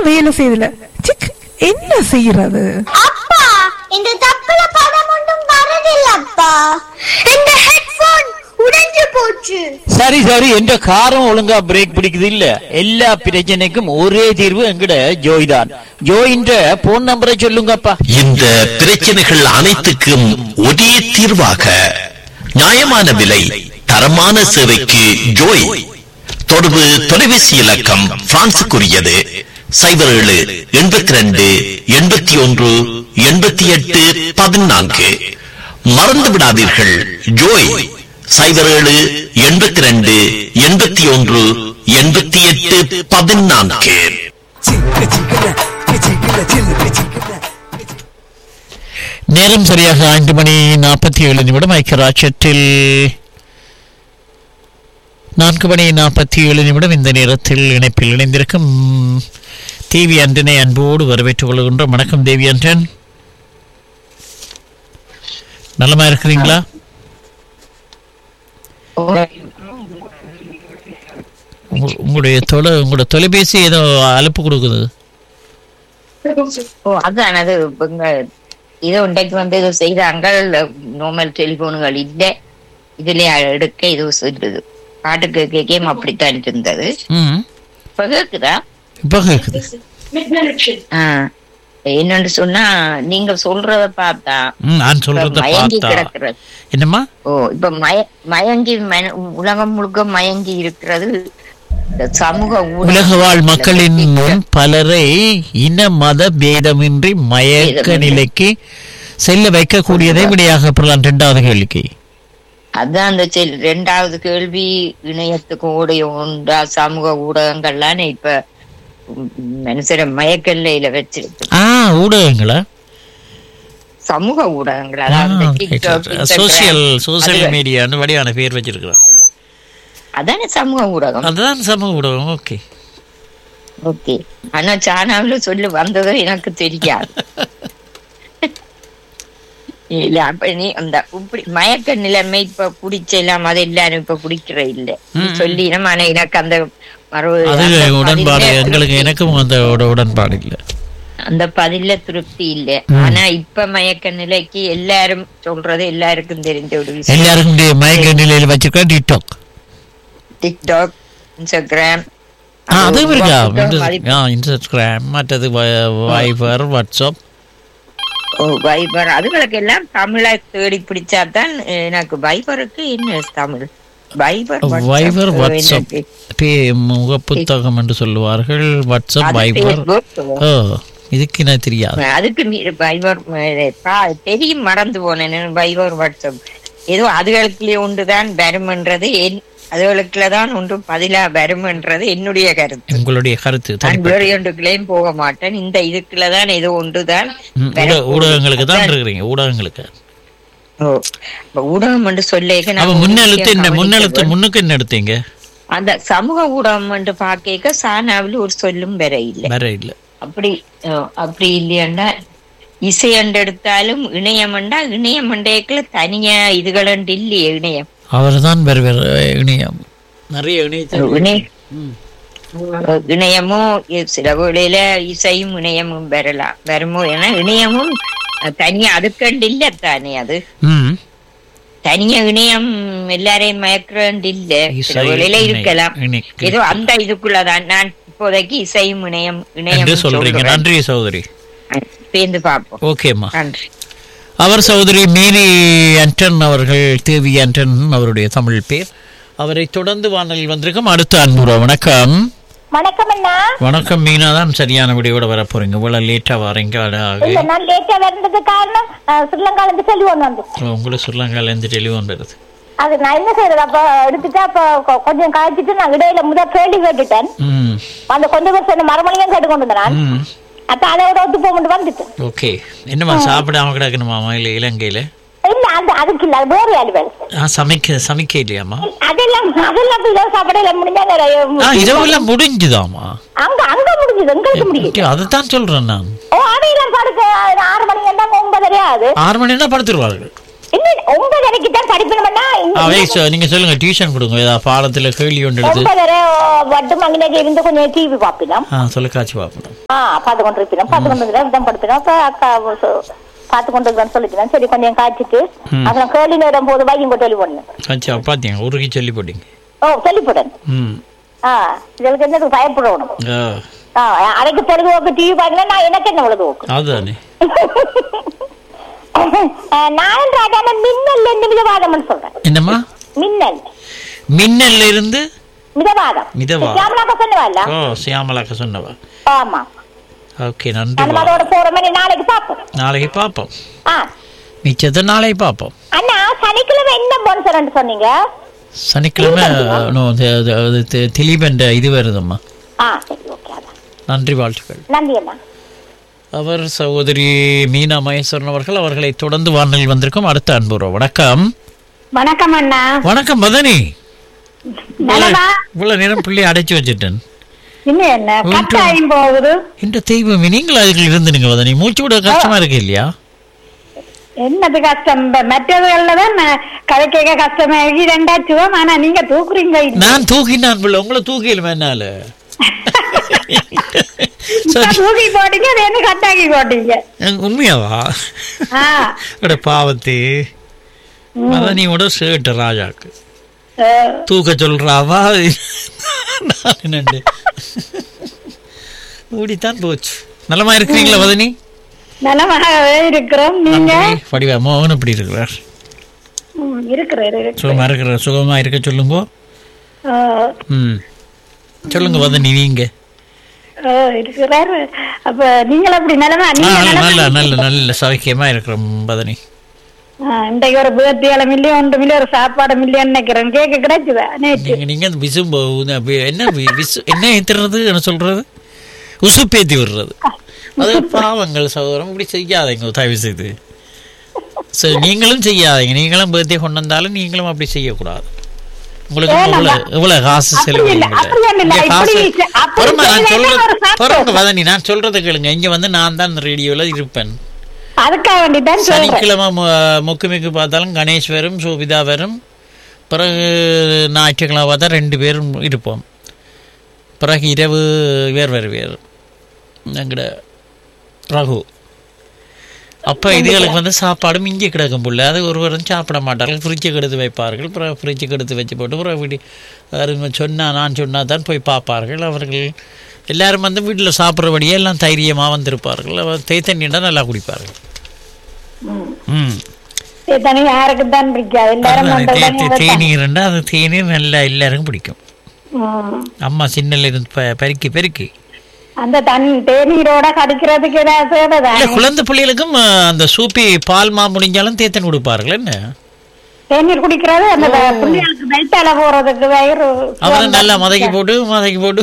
வேலை செய்யல சிக் என்ன செய்யறது அப்பா இந்த தப்புல படம் ஒன்றும் வரதில்லப்பா இந்த ஹெட்போன் உடைஞ்சு போச்சு சரி சரி என்ற காரம் ஒழுங்கா பிரேக் பிடிக்குது இல்ல எல்லா பிரச்சனைக்கும் ஒரே தீர்வு எங்கட ஜோய் தான் ஜோயின்ற போன் நம்பரை சொல்லுங்கப்பா இந்த பிரச்சனைகள் அனைத்துக்கும் ஒரே தீர்வாக நியாயமான விலை தரமான சேவைக்கு ஜோய் தொடர்பு தொலைபேசி இலக்கம் பிரான்சுக்குரியது சைபர் ஏழு எண்பத்தி ரெண்டு எண்பத்தி ஒன்று எண்பத்தி எட்டு பதினான்கு மறந்து விடாதீர்கள் ஜோய் சைபர் ஏழு எண்பத்தி ரெண்டு எண்பத்தி ஒன்று எண்பத்தி எட்டு பதினான்கு நேரம் சரியாக ஐந்து மணி நாற்பத்தி ஏழு நிமிடம் ஐக்கியராட்சத்தில் நான்கு மணி நாற்பத்தி ஏழு நிமிடம் இந்த நேரத்தில் இணைப்பில் இணைந்திருக்கும் தேவி அன்றனை அன்போடு வரவேற்றுக் கொள்கின்றோம் வணக்கம் தேவி அன்றன் நலமா இருக்கிறீங்களா உங்க- உங்களுடைய தொலை உங்களோட தொலைபேசி ஏதோ அலுப்பு கொடுக்குது ஓ அதான் அது இவங்க இதோ இன்றைக்கு வந்து இது செய்தாங்க நார்மல் டெலிபோனுகள் இல்ல இதுல எடுக்க இது சொல்லுது பாட்டுக்கு கேட்கும் அப்படித்தான் இருந்தது ம் இப்ப கேக்குதா இப்போ கேட்குது ஆ. என்னன்னு சொன்னா நீங்க சொல்றத பார்த்தா ம் நான் இப்ப சொல்றத மயங்கி பார்த்தா கிடக்கிறது என்னம்மா ஓ இப்ப மய மயங்கி மன- உலகம் முழுக்க மயங்கி இருக்கிறது இந்த சமூக ஊடக- உலக வாழ் மக்களின் முன் பலரை இன மத பேதமின்றி மயக்க பேதமின்றி. நிலைக்கு செல்ல வைக்கக்கூடியதை விடையாக பெறலாம் இரண்டாவது கேள்விக்கு அதான் அந்த செல் ரெண்டாவது கேள்வி இணையத்துக்கு உடைய உண்டா சமூக ஊடகங்கள்லாம் இப்ப ம், மனுஷரை மயக்கல்லையில வச்சிருக்கு ஆ ஊடகங்களா சமூக ஊடகங்கள் அதாவது TikTok, Instagram, சோசியல் சோசியல் அதுகள். மீடியான்னு வடிவான பேர் வச்சிருக்கிறோம் அதானே சமூக ஊடகம் அதுதான் சமூக ஊடகம் ஓகே ஓகே ஆனா சானாவில சொல்லி வந்ததோ எனக்கு தெரியாது இல்ல அப்ப நீ அந்த இப்படி மயக்க நிலைமை இப்ப குடிச்செல்லாம் அது எல்லாரும் இப்ப குடிக்கிற இல்ல ம். சொல்லி ஆனா எனக்கு அந்த மறு அது அந்த உடன்பாடு பதில்ல எங்களுக்கு திருப்தி- எனக்கும் அந்த உட- உடன்பாடு இல்லை அந்த பதில்ல திருப்தி இல்ல ம். ஆனா இப்ப மயக்க நிலைக்கு எல்லாரும் சொல்றது எல்லாருக்கும் தெரிஞ்ச ஒரு விஷயம் எல்லாருக்கும் இந்த மயக்க நிலையில் வச்சிருக்க டிக்டாக் டிக்டாக் இன்ஸ்டாகிராம் ஆ அதுவும் இருக்கா ஆ இன்ஸ்டாகிராம் மற்றது வைபர் வாட்ஸ்அப் வைபர் அதுகளுக்கு எல்லாம் தமிழை தேடி பிடிச்சாதான் எனக்கு வைபருக்கு என்ன தமிழ் வைபர் வைபர் வாட்ஸ்அப் பே முகப்புத்தகம் என்று சொல்லுவார்கள் வாட்ஸ்அப் வைபர் ஓ இதுக்கு என்ன தெரியாது அதுக்கு மீ- வைபர் அஹ், பா- தெரியும் மறந்து போனேன் வைபர் வாட்ஸ்அப் ஏதோ அதுகளுக்குள்ளே ஒன்றுதான் வருமன்றது என் அதுகளுக்குள்ளதான் ஒன்று பதிலா வருமன்றது என்னுடைய கருத்து உங்களுடைய கருத்து நான் தனிப்பட்ட வேறு ஒன்றுக்குள்ளேயும் போக மாட்டேன் இந்த இதுக்குள்ளதான் ஏதோ ஒன்றுதான் ம், ஊட- வரப்போகுது. ஊடகங்களுக்கு தான் அதான் இருக்கிறீங்க ஊடகங்களுக்கு ஓ, அப்ப ஊடகம் என்று சொல்லேக்க அப்ப நான் ஒரு முன்னெழுத்து விஷயம் என்ன கவனிக்க முன்னெழுத்து வேண்டும். முன்னுக்கு என்ன எடுத்தீங்க அந்த சமூக ஊடகம் என்று பார்க்க சானாவில் ஒரு சொல்லும் வர இல்லை வேற இல்ல அப்படி அஹ், அப்படி இல்லையாண்டா இசை என்று எடுத்தாலும் இணையம் என்றா இணையம் என்றேக்குள்ள தனியா இதுகளண்டு இல்லையே இணையம் அவர் தான் வேற வேற இணையம் நிறைய இணையத்தில் இணைய அஹ், இணையமும் இ- சில வேளையில இசையும் இணையமும் வரலாம் வருமோ ஏன்னா இணையமும் அஹ், தனியா அதுக்கண்டு இல்ல தானே அது ம் தனியா இணையம் எல்லாரையும் மயக்கிறண்டு இல்ல சில இசை, வேளையில இணை- இருக்கலாம் இணை- ஏதோ அந்த இதுக்குள்ளதான் நான் இப்போதைக்கு இசையும் இணையம் என்று இணையம் சொல்றீங்க சொல்றேன். நன்றி சகோதரி சேர்ந்து பார்ப்போம் ஓகேம்மா நன்றி அவர் சகோதரி மேரி ஆண்டன் அவர்கள் தேவி ஆண்டன் அவருடைய தமிழ் பேர் அவரை தொடர்ந்து வானலில் வந்திருக்கும் அடுத்த அன்புற வணக்கம் வணக்கம் அண்ணா வணக்கம் மீனா தான் சரியான விடையோட வர போறீங்க இவ்வளவு லேட்டா வரீங்க அழகாக இல்ல நான் லேட்டா வந்தது காரணம் அஹ், ஸ்ரீலங்கால இருந்து செல்வம் வந்து உங்களுக்கு சொல்லுங்கள் எந்த டெலிஃபோன் வருது அது நான் என்ன செய்யறது அப்ப எடுத்துட்டு அப்ப கொ- கொஞ்சம் காய்ச்சிட்டு நான் இடையில முதல் கேள்வி கேட்டுட்டேன் ம் அந்த கொஞ்சம் பேர் சொன்ன மறுமொழியும் கேட்டு கொண்டு வந்தேன் நான் ம் அப்ப அதோட ஒத்து போக வந்துட்டேன் ஓகே என்னம்மா சாப்பிடாம கிடக்கணுமாமா இல்லை இலங்கையில் இல்ல அந்த அதுக்கு இல்ல அது வேறு அலுவல் ஆ சமைக்க சமைக்க இல்லையாம்மா அதெல்லாம் அதெல்லாம் இப்ப இரவு சாப்பாடு எல்லாம் முடிஞ்சாங்க ஆ இரவெல்லாம் முடிஞ்சுதாமா அங்க அங்க முடிஞ்சது எங்களுக்கு முடியுது அதைத்தான் சொல்றேன் நான் ஓ அவையெல்லாம் படுக்க ஆறு மணி இருந்தாங்க ஒன்பதரை ஆகுது ஆறு மணினா படுத்துருவார்கள் இன்னும் ஒன்பதரைக்கு தான் படிக்கணும்னா அவை சொ- நீங்க சொல்லுங்க டியூஷன் கொடுங்க ஏதாவது பாடத்துல கேள்வி ஒன்று எடுத்து ஒன்பதரை வட்டும் அங்கே இருந்து கொஞ்சம் டிவி பார்ப்பினோம் ஆ தொலைக்காட்சி பார்ப்போம் ஆ பார்த்து கொண்டு இருப்பினோம் பார்த்து கொண்டு இருந்தா தான் படுத்தினோம் அப்ப அக்கா சொ- பார்த்து கொண்டு இருக்கிறேன்னு சொல்லிக்கிறேன் சரி கொஞ்சம் காய்ச்சிட்டு அப்புறம் கேள்வி நேரம் போது வையும் கொண்டு சொல்லி போடணும் ஆச்சா பார்த்தீங்க உருகி சொல்லி போட்டீங்க ஓ சொல்லி போடணும் ம் ஆ இதுக்கு என்ன பயப்படணும் ஆ ஆ அரைக்கு பொழுதுபோக்கு டிவி பார்க்கணும் நான் எனக்கு என்ன பொழுதுபோக்கு அதுதானே நான் ராஜான மின்னல் இருந்து மிதவாதம்னு சொல்றேன் என்னம்மா மின்னல் மின்னல்ல இருந்து மிதவாதம் மிதவாதம். சியாமலாக்க சொன்னவாள்ல ஓ சியாமலாக்க சொன்னவா ஆமா ஓகே நன்றி நம்ம அதோட போற மாதிரி நாளைக்கு பார்ப்போம் நாளைக்கு பார்ப்போம் ஆ மிச்சத்தை நாளைக்கு பார்ப்போம் அண்ணா சனிக்கிழமை என்ன போன்சரன்னு சொன்னீங்க சனிக்கிழமை நோ, அது- அது- அது தி- திலீபன் இது வருதம்மா ஆ சரி ஓகே அதான் நன்றி வாழ்த்துக்கள் நன்றி அண்ணா அவர் சகோதரி மீனா மகேஸ்வரன் அவர்கள் அவர்களை தொடர்ந்து வானலில் வந்திருக்கும் அடுத்த அன்புறோம் வணக்கம் வணக்கம் அண்ணா வணக்கம் மதனி நலமா இவ்வளவு நேரம் பிள்ளை அடைச்சு வச்சுட்டேன் இன்னும் என்ன ஒன்று. கட்டாயம் போகுது இந்த தெய்வமே நீங்கள் அதுக்கு இருந்துடுங்க மதனி மூச்சு விட கஷ்டமா இருக்கு இல்லையா என்னது கஷ்டம் மற்றதுகள்ல தான் கதை கேட்க கஷ்டமா இருக்கு ரெண்டாச்சுவம் ஆனா நீங்க தூக்குறீங்க நான் தூக்கினான் பிள்ளை உங்களை தூக்கிடுமே என்னால சரி தூக்கி போட்டீங்க அது என்ன கட்டாக்கி போட்டீங்க அஹ், உண்மையாவா ஆ அட பாவத்தே மதனியோட சேட்டு ராஜாக்கு அஹ், தூக்க சொல்றாவா நான் என்னண்டு ஓடித்தான் போச்சு நலமா இருக்கிறீங்களா மதனி நலமாகவே இருக்கிறோம் நீங்க படிவா மோகன் எப்படி இருக்கிறார் ம், இருக்கிறார் இருக்கிறார். சுகமா இருக்கிறார் சுகமா இருக்க சொல்லுங்க அஹ், ம் சொல்லுங்க மதனி நீங்க அஹ், இருக்கிறார் அப்ப நீங்கள் அப்படி நலமா ஆ, நீங்க நல்ல நலமா? நல்ல நல்ல நல்ல சௌக்கியமா இருக்கிறோம் மதனி ஆ, இன்றைக்கு ஒரு பேர்த்தியால மில்லியன் ஒன்று மில்லியன் ஒரு சாப்பாடு மில்லியன் நினைக்கிறேன் கேக்கு கிடைச்சுதா நேற்று நீங்க நீங்க அந்த விசு போ- வி- என்ன வி- விசு என்ன ஏத்துறது என்ன சொல்றது உசுப்பேத்தி விடுறது அது பாவங்கள் சகோதரம் இப்படி செய்யாதீங்க தயவு செய்து சரி நீங்களும் செய்யாதீங்க நீங்களும் பேர்த்தே கொண்டு வந்தாலும் நீங்களும் அப்படி செய்யக்கூடாது உங்களுக்கு இவ்வளவு இவ்வளவு காசு செலவு அப்படி இல்ல, அப்படி ஒண்ணும் இல்ல. இங்க காசு இப்படி செ- அப்படி பொறுமை, நான் செய்யலைன்னா சொல்றது ஒரு சந்தோஷம். பொறுங்க வதனி நான் சொல்றதை கேளுங்க இங்க வந்து நான் தான் ரேடியோல இருப்பேன் அதுக்காக வேண்டிதான் சொல்றேன் சனிக்கிழமை மு- முக்கு மிக்கு பார்த்தாலும் கணேஷ் வரும் சோபிதா வரும் பிறகு ஞாயிற்றுக்கிழமை பார்த்தா ரெண்டு பேரும் இருப்போம் பிறகு இரவு வேறு வேறு வேறு எங்கட ரகு அப்போ இதுகளுக்கு வந்து சாப்பாடும் இங்கே கிடக்கும் புள்ள அது ஒருவரும் சாப்பிட மாட்டார்கள் ஃப்ரிட்ஜுக்கு எடுத்து வைப்பார்கள் பிறகு ஃப்ரிட்ஜுக்கு எடுத்து வச்சு போட்டு பிறகு வீடு யாரும் சொன்னா நான் சொன்னா தான் போய் பார்ப்பார்கள் அவர்கள் எல்லாரும் வந்து வீட்டில் சாப்பிட்றபடியே எல்லாம் தைரியமாக வந்திருப்பார்கள் அவர் தேத்தண்ணின்னா நல்லா குடிப்பார்கள் ம் தனி யாருக்கு தான் பிடிக்காது எல்லாரும் அதான் அந்த தே- தனி தே- அதை தான். தேநீர்ண்டா அது தேநீர் நல்லா எல்லாருக்கும் பிடிக்கும் ம். அம்மா சின்னல இருந்து ப- பெருக்கி பெருக்கி அந்த தன் தேநீரோட கடிக்கிறதுக்கு ஏதாவது தேவைதான் இல்ல குழந்தை பிள்ளைகளுக்கும் அஹ், அந்த சூப்பி பால் மா முடிஞ்சாலும் தேத்தன் கொடுப்பார்கள் என்ன தேநீர் குடிக்கிறது அந்த பிள்ளைகளுக்கு வயிற்றால போறதுக்கு வயிறு அவன் நல்லா மதக்கி போட்டு மதக்கி போட்டு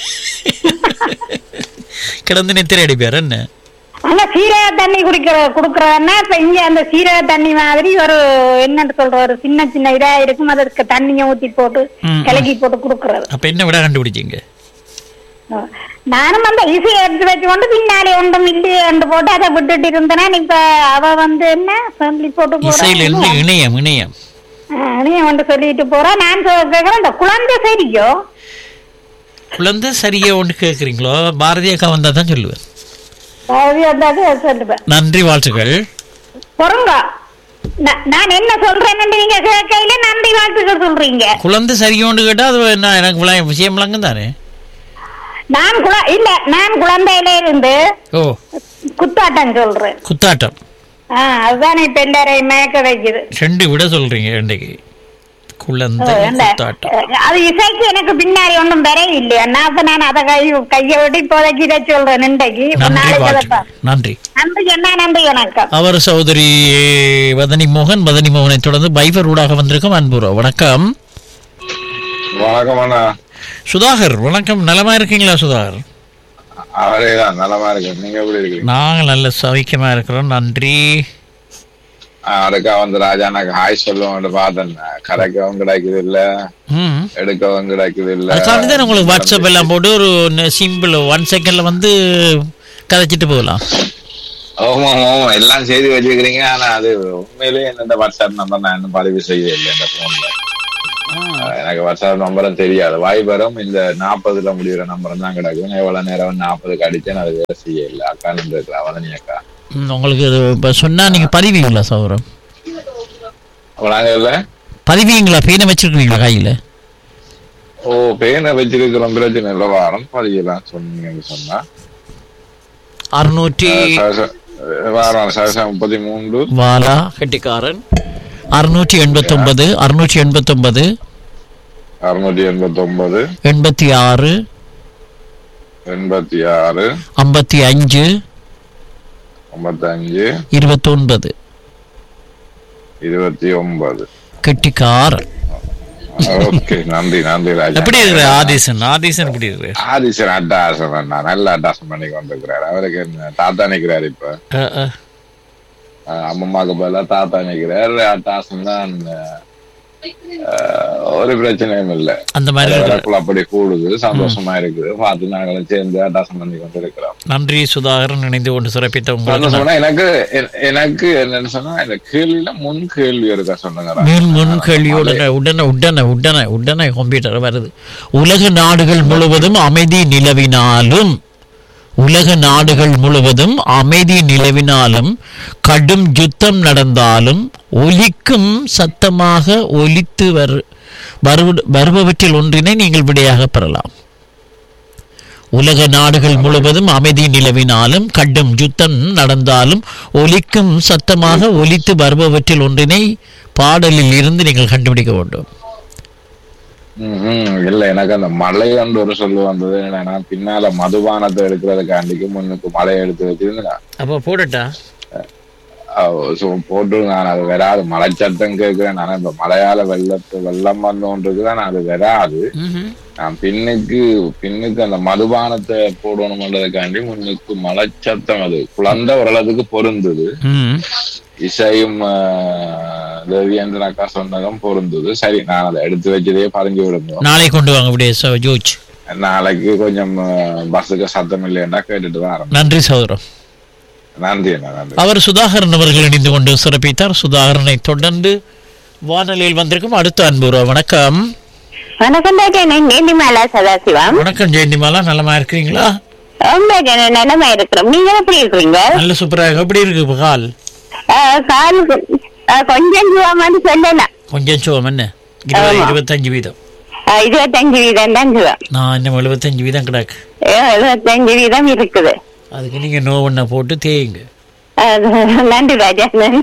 கிடந்து நெத்திரி அடிப்பார் என்ன ஆனா சீரக தண்ணி குடிக்கிற குடுக்கறதுன்னா இப்ப இங்க அந்த சீரக தண்ணி மாதிரி ஒரு என்னன்னு சொல்ற ஒரு சின்ன சின்ன இதா இருக்கும் அதற்கு தண்ணிய ஊத்தி போட்டு ம், ம். கிளக்கி போட்டு குடுக்கறது அப்ப என்ன விட கண்டுபிடிச்சிங்க நானும் அந்த இசையை எடுத்து வச்சு கொண்டு பின்னாடி ஒன்றும் இல்லையே என்று போட்டு அதை விட்டுட்டு இருந்தேன்னா இப்ப அவ வந்து என்ன சொல்லி போட்டு இசையில இருந்து போறா இணையம் இணையம் நீ வந்து சொல்லிட்டு போறா நான் சொ- கேக்குறேன் இந்த குழந்தை சரியோ குழந்தை சரியா ஒன்று கேட்குறீங்களோ பாரதி அக்கா வந்தா தான் சொல்லுவேன் அதாவது வந்தாது சொல்லுவேன் நன்றி வாழ்த்துக்கள் பொறுங்க நா- நான் என்ன சொல்றேன்னு நீங்க கேட்கையில நன்றி வாழ்த்துக்கள் சொல்றீங்க குழந்தை சரியோண்டு கேட்டா அது என்ன எனக்கு விளை- விஷயம் விளங்கும் தானே நான் குழ இல்ல நான் குழந்தையில இருந்து ஓ குத்தாட்டம் சொல்றேன் குத்தாட்டம் ஆ அதுதான் இப்ப எல்லாரையும் மயக்க வைக்குது ரெண்டு விட சொல்றீங்க இன்றைக்கு குழந்தை அந்த, குத்தாட்டம் அது இசைக்கு எனக்கு பின்னாடி ஒன்றும் பெற இல்லையா நான் அப்ப நான் அதை கை கையை விட்டு இப்போதைக்கு இதை சொல்றேன் இன்றைக்கு இப்ப நன்றி நாளைக்கு அதை வாழ்த்துக்கள் பா- நன்றி நன்றி என்ன நன்றி வணக்கம் அவர் சகோதரி வதனி மோகன் வதனி மோகனை தொடர்ந்து பைபர் ஊடாக வந்திருக்கும் அன்புரோ வணக்கம் வணக்கம் அண்ணா சுதாகர் வணக்கம் நலமா இருக்கீங்களா சுதாகர் அவரே தான் நலமா இருக்கு நீங்க எப்படி இருக்கீங்க நாங்கள் நல்ல சௌக்கியமா இருக்கிறோம் நன்றி அடுக்கா வந்து ராஜா எனக்கு ஹாய் சொல்லுவோம் பார்த்தேன் கரைக்கவும் கிடைக்குது இல்ல ம் எடுக்கவும் கிடைக்குது இல்ல அதுக்காண்டி தான் உங்களுக்கு வாட்ஸ்அப் எல்லாம் போட்டு ஒரு சிம்பிள் ஒன் செகண்ட்ல வந்து கதைச்சிட்டு போகலாம் ஆமா ஆமா எல்லாம் செய்து வச்சுக்கிறீங்க ஆனா அது உண்மையிலேயே என்னோட வாட்ஸ்அப் நம்பர் நான் இன்னும் பதிவு செய்ய இல்லை இந்த போன்ல எனக்கு வாட்ஸ்அப் நம்பரும் தெரியாது வாய்பரும் இந்த நாற்பதுல முடிகிற நம்பரும் தான் கிடக்கும் நான் எவ்வளவு நேரம் நாற்பதுக்கு அடிச்சேன் அது வேலை செய்ய இல்லை அக்கா நின்று இருக்கிறா வதனி அக்கா ம், உங்களுக்கு இது இப்ப சொன்னா நீங்க பதிவீங்களா சௌரம் அப்ப நாங்க இல்ல பதிவீங்களா பேனை வச்சிருக்கீங்களா கையில ஓ பேனை வச்சிருக்கிறோம் பிரச்சனை இல்லை வாரம் பதியலாம் சொன்னீங்கன்னு சொன்னா அறுநூற்றி சரச- வாரம் சரசம் முப்பத்தி மூன்று வாலா கெட்டிக்காரன் அறுநூற்றி எண்பத்தொன்பது அறுநூற்றி எண்பத்தொன்பது அறுநூற்றி எண்பத்தி ஒன்பது எண்பத்தி ஆறு எண்பத்தி ஆறு ஐம்பத்தி அஞ்சு ஐம்பத்தி அஞ்சு இருபத்தொன்பது இருபத்தி ஒன்பது கெட்டிக்காரன் ஓகே நன்றி நன்றி ராஜா எப்படி இருக்கிற ஆதிசன் ஆதிசன் எப்படி இருக்கிற ஆதிசன் அட்டாசம் அண்ணா நல்ல அட்டாசம் பண்ணி கொண்டிருக்கிறாரு அவருக்கு என்ன தாத்தா நிக்கிறாரு இப்ப அஹ் அம்மம்மாக்கு பதிலா தாத்தா நிக்கிறாரு அட்டாசம் தான் அஹ், ஒரு பிரச்சனையும் இல்ல அந்த மாதிரி இருக்கிற. விளக்குள்ள அப்படி கூடுது சந்தோஷமா இருக்குது பார்த்து நாங்களும் சேர்ந்து அட்டாசம் பண்ணி கொண்டு இருக்கிறோம் நன்றி சுதாகரன் இணைந்து கொண்டு சிறப்பித்த உங்களுக்கு சந்தோஷம்னா எனக்கு எ- எனக்கு என்னன்னு சொன்னா இந்த கேள்வியில முன் கேள்வி இருக்கா சொன்னாங்க மேல் முன் கேள்வியோட உடனே உடனே உடனே உடனே கம்ப்யூட்டர் வருது உலக நாடுகள் முழுவதும் அமைதி நிலவினாலும் உலக நாடுகள் முழுவதும் அமைதி நிலவினாலும் கடும் யுத்தம் நடந்தாலும் ஒலிக்கும் சத்தமாக ஒலித்து வரு வருவ- வருபவற்றில் ஒன்றினை நீங்கள் விடையாக பெறலாம் உலக நாடுகள் முழுவதும் அமைதி நிலவினாலும் கடும் யுத்தம் நடந்தாலும் ஒலிக்கும் சத்தமாக ஒலித்து வருபவற்றில் ஒன்றினை பாடலில் இருந்து நீங்கள் கண்டுபிடிக்க வேண்டும் ம்ஹும். இல்ல எனக்கு அந்த மலை என்று ஒரு சொல்லு வந்தது என்னன்னா பின்னால மதுபானத்தை எடுக்கிறதுக்காண்டிக்கு முன்னுக்கு மலையை எடுத்து வச்சிருந்தேன் அப்போ போடட்டா சோ போட்டு நான் அது வராது மலை சத்தம் கேட்கிறேன் ஆனா இப்ப மலையால வெள்ளத்து வெள்ளம் வந்தோன்றது தான் அது வராது நான் பின்னுக்கு பின்னுக்கு அந்த மதுபானத்தை போடணும்ன்றதுக்காண்டி முன்னுக்கு மலை சத்தம் அது குழந்தை ஓரளவுக்கு பொருந்தது ம் இசையும் ஆஹ், தேவியேந்திரன் அக்கா சொன்னதும் பொருந்தது சரி நான் அதை எடுத்து வச்சதே பறிஞ்சு விடுங்க நாளை கொண்டு வாங்க அப்படியே ச- ஜோர்ஜ் நாளைக்கு கொஞ்சம் ஆஹ், பஸ்ஸுக்கு சத்தம் இல்லைன்னா கேட்டுட்டு தான் ஆரம்பி நன்றி சகோதரம் நன்றி அண்ணா நன்றி அவர் சுதாகரன் அவர்கள் இணைந்து கொண்டு சிறப்பித்தார் சுதாகரனை தொடர்ந்து வானொலியில் வந்திருக்கும் அடுத்த அன்பு உறவு. வணக்கம் வணக்கம் ராஜன் நீலிமாலா சதாசிவம் வணக்கம் ஜெயந்திமாலா நலமா இருக்கிறீங்களா ரொம்ப ஜன- நலமா இருக்கிறோம் நீங்க எப்படி இருக்கிறீங்க நல்ல சூப்பராக எப்படி இருக்கு இப்ப கால் ஆஹ் கால் கொ- ஆஹ் கொஞ்சம் சுவமான்னு சொல்லலாம் கொஞ்சம் சுவம் என்ன இருபது ஆமா. இருபத்தஞ்சு வீதம் ஆஹ் இருபத்தஞ்சு வீதம் தான் சுவம் நான் இன்னும் எழுபத்தஞ்சு வீதம் கிடக்கு ஆஹ் எழுபத்தஞ்சு வீதம் இருக்குது அதுக்கு நீங்க நோவண்ண போட்டு தேயுங்க ஆஹ் நன்றி ராஜன்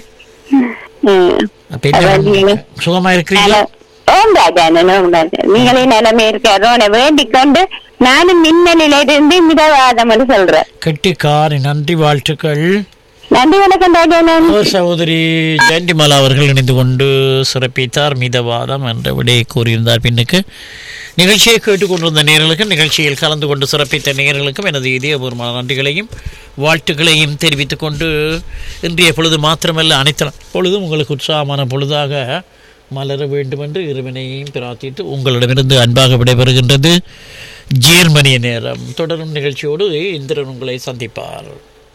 ம். அப்ப என்ன அதான் நீங்க- சுகமா இருக்கிறீங்களா ஓம் ராஜானன் ஓம் ராஜான் நீங்களே நிலைமை இருக்காரோ வேண்டிக் கொண்டு நானும் மின்னலில இருந்து மிதவாதம் என்று சொல்றேன் கெட்டிக்காரி நன்றி வாழ்த்துக்கள் நன்றி வணக்கம் ராஜானன் அவர் சகோதரி ஜெயந்திமாலா அவர்கள் இணைந்து கொண்டு சிறப்பித்தார் மிதவாதம் என்ற விடையை கூறியிருந்தார் பின்னுக்கு நிகழ்ச்சியை கேட்டுக்கொண்டிருந்த நேர்களுக்கு நிகழ்ச்சியில் கலந்து கொண்டு சிறப்பித்த நேர்களுக்கும் எனது இதயபூர்வமான நன்றிகளையும் வாழ்த்துக்களையும் தெரிவித்துக் கொண்டு இன்றைய பொழுது மாத்திரமல்ல அனைத்து பொழுதும் உங்களுக்கு உற்சாகமான பொழுதாக மலர வேண்டும் என்று இறைவனையும் பிரார்த்தித்து உங்களிடமிருந்து அன்பாக விடைபெறுகின்றது ஜேர்மனிய நேரம் தொடரும் நிகழ்ச்சியோடு இந்திரன் உங்களை சந்திப்பார்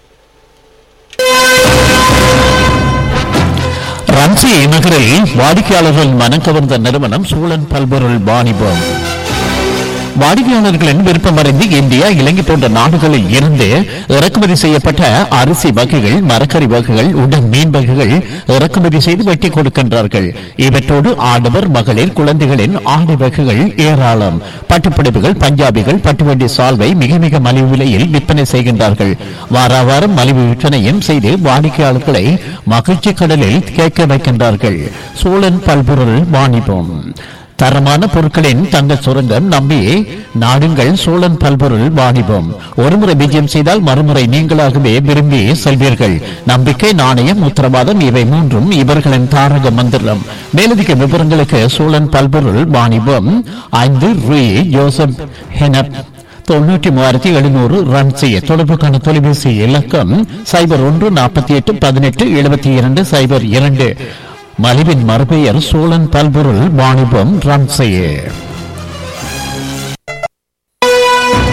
ரன்சி நகரில் வாடிக்கையாளர்கள் மனம் கவர்ந்த நிறுவனம் சூழன் பல்பொருள் வாணிபம் வாடிக்கையாளர்களின் விருப்பமறிந்து இந்தியா இலங்கை போன்ற நாடுகளில் இருந்து இறக்குமதி செய்யப்பட்ட அரிசி வகைகள் மரக்கறி வகைகள் உடன் மீன் வகைகள் இறக்குமதி செய்து வெட்டி கொடுக்கின்றார்கள் இவற்றோடு ஆடவர் மகளிர் குழந்தைகளின் ஆடை வகைகள் ஏராளம் பட்டுப்புடவைகள் பஞ்சாபிகள் பட்டுவண்டி சால்வை மிக மிக மலிவு விலையில் விற்பனை செய்கின்றார்கள் வார வாரம் மலிவு விற்பனையும் செய்து வாடிக்கையாளர்களை மகிழ்ச்சி கடலில் கேட்க வைக்கின்றார்கள் சோழன் பல்பொருள் வாணிபம் தரமான பொருட்களின் தங்க சுரங்கம் நம்பி நாடுங்கள் சோழன் பல்பொருள் வாணிபம் ஒருமுறை விஜயம் செய்தால் மறுமுறை நீங்களாகவே விரும்பி செல்வீர்கள் நம்பிக்கை நாணயம் உத்தரவாதம் இவை மூன்றும் இவர்களின் தாரக மந்திரம் மேலதிக விவரங்களுக்கு சோழன் பல்பொருள் வாணிபம் ஐந்து ரூ ஜோசப் ஹெனப் தொண்ணூற்றி மூவாயிரத்தி எழுநூறு ரன் செய்ய தொடர்புக்கான தொலைபேசி இலக்கம் சைபர் ஒன்று நாற்பத்தி எட்டு பதினெட்டு எழுபத்தி இரண்டு சைபர் இரண்டு மலிவின் மறுபெயர் சோழன் பல்பொருள் வாணிபம் ரன் செய்ய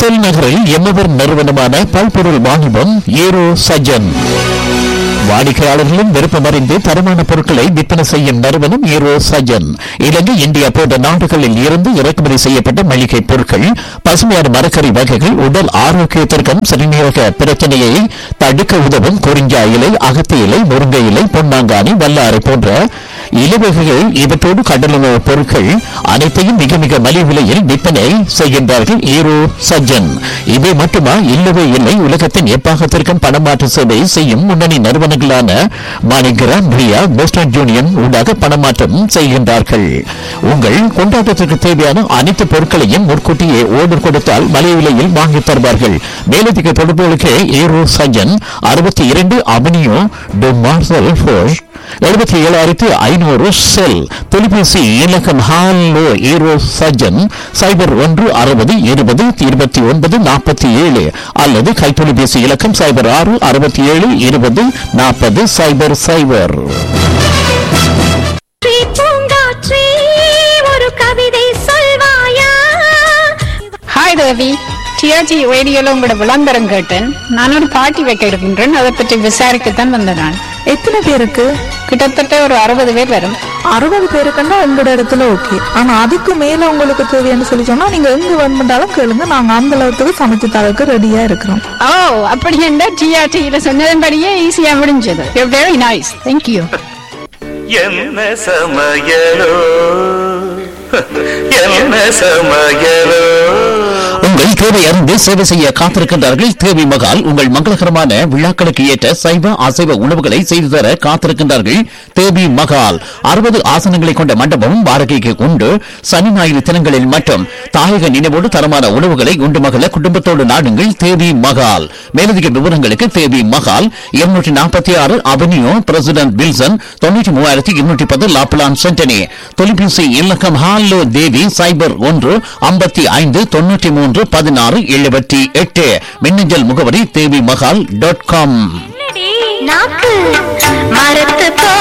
செல் நகரில் எம்மவர் நிறுவனமான பல்பொருள் வாணிபம் ஏரோ சஜன் வாடிக்கையாளர்களின் விருப்பம் அறிந்து தரமான பொருட்களை விற்பனை செய்யும் நிறுவனம் ஏரோ சஜன் இலங்கை இந்தியா போன்ற நாடுகளில் இருந்து இறக்குமதி செய்யப்பட்ட மளிகை பொருட்கள் பசுமையான மரக்கறி வகைகள் உடல் ஆரோக்கியத்திற்கும் சிறுநீரக பிரச்சனையை தடுக்க உதவும் குறிஞ்சா இலை அகத்தி இலை முருங்கை இலை பொன்னாங்கானி வல்லாரை போன்ற இலவகைகள் இவற்றோடு கடலுணவு பொருட்கள் அனைத்தையும் மிக மிக மலிவு விலையில் விற்பனை செய்கின்றார்கள் ஈரோ சஜ்ஜன் இவை மட்டுமா இல்லவே இல்லை உலகத்தின் எப்பாகத்திற்கும் பணமாற்று சேவை செய்யும் முன்னணி நிறுவனங்களான மாணிகிராம் ரியா போஸ்டன் யூனியன் ஊடாக பணமாற்றம் செய்கின்றார்கள் உங்கள் கொண்டாட்டத்திற்கு தேவையான அனைத்து பொருட்களையும் முன்கூட்டியே ஓர்டர் கொடுத்தால் மலிவு விலையில் வாங்கித் தருவார்கள் மேலதிக தொடர்புகளுக்கு ஈரோ சஜ்ஜன் அறுபத்தி இரண்டு அவனியோ டு மார்சல் ஃபோர்ஸ் எழுபத்தி ஏழாயிரத்தி ஐநூறு செல் தொலைபேசி இலக்கம் ஹாலோ ஈரோ சஜன் சைபர் ஒன்று அறுபது இருபது இருபத்தி ஒன்பது நாற்பத்தி ஏழு அல்லது கைத்தொலைபேசி இலக்கம் சைபர் ஆறு அறுபத்தி ஏழு இருபது நாற்பது சைபர் சைபர் பூங்காற்றே, பூங்காற்றே, ஒரு கவிதை சொல்வாயா ஹாய் தேவி டிஆர்ஜி ரேடியோல உங்களோட விளம்பரம் கேட்டேன் நான் ஒரு பார்ட்டி வைக்க இருக்கின்றேன் அதை பற்றி விசாரிக்கத்தான் வந்த நான் எத்தனை பேருக்கு கிட்டத்தட்ட ஒரு அறுபது பேர் வரும் அறுபது பேருக்குன்னா உங்களோட இடத்துல ஓகே ஆனா அதுக்கு மேல உங்களுக்கு தேவைன்னு சொல்லி சொன்னா நீங்க எங்க வேணுமென்றாலும் கேளுங்க நாங்க அந்த அளவுக்கு சமைச்சு தரக்கு ரெடியா இருக்கிறோம் ஓ அப்படி என்ன டிஆர்டியில சொன்னதன்படியே ஈஸியா முடிஞ்சது வெரி நைஸ் தேங்க்யூ என்ன சமையலோ என்ன சமையலோ உங்கள் தேவை அறிந்து சேவை செய்ய காத்திருக்கின்றார்கள் தேவி மகால் உங்கள் மங்களகரமான விழாக்களுக்கு ஏற்ற சைவ அசைவ உணவுகளை செய்து தர காத்திருக்கின்றார்கள் தேவி மகால் அறுபது ஆசனங்களை கொண்ட மண்டபம் வாடகைக்கு உண்டு சனி ஞாயிறு தினங்களில் மட்டும் தாயக நினைவோடு தரமான உணவுகளை உண்டு மகள குடும்பத்தோடு நாடுங்கள் தேவி மகால் மேலதிக விவரங்களுக்கு தேவி மகால் இருநூற்றி நாற்பத்தி ஆறு அவென்யூ பிரசிடென்ட் வில்சன் தொண்ணூற்றி மூவாயிரத்தி இருநூற்றி பத்து லாப்லான் சென்டனி தொலைபேசி இலக்கம் ஹாலோ தேவி சைபர் ஒன்று ஐம்பத்தி ஐந்து தொண்ணூற்றி மூன்று பதினாறு எழுபத்தி எட்டு மின்னஞ்சல் முகவரி தேவி மகால் டாட் காம் நாக்கு மரத்து போ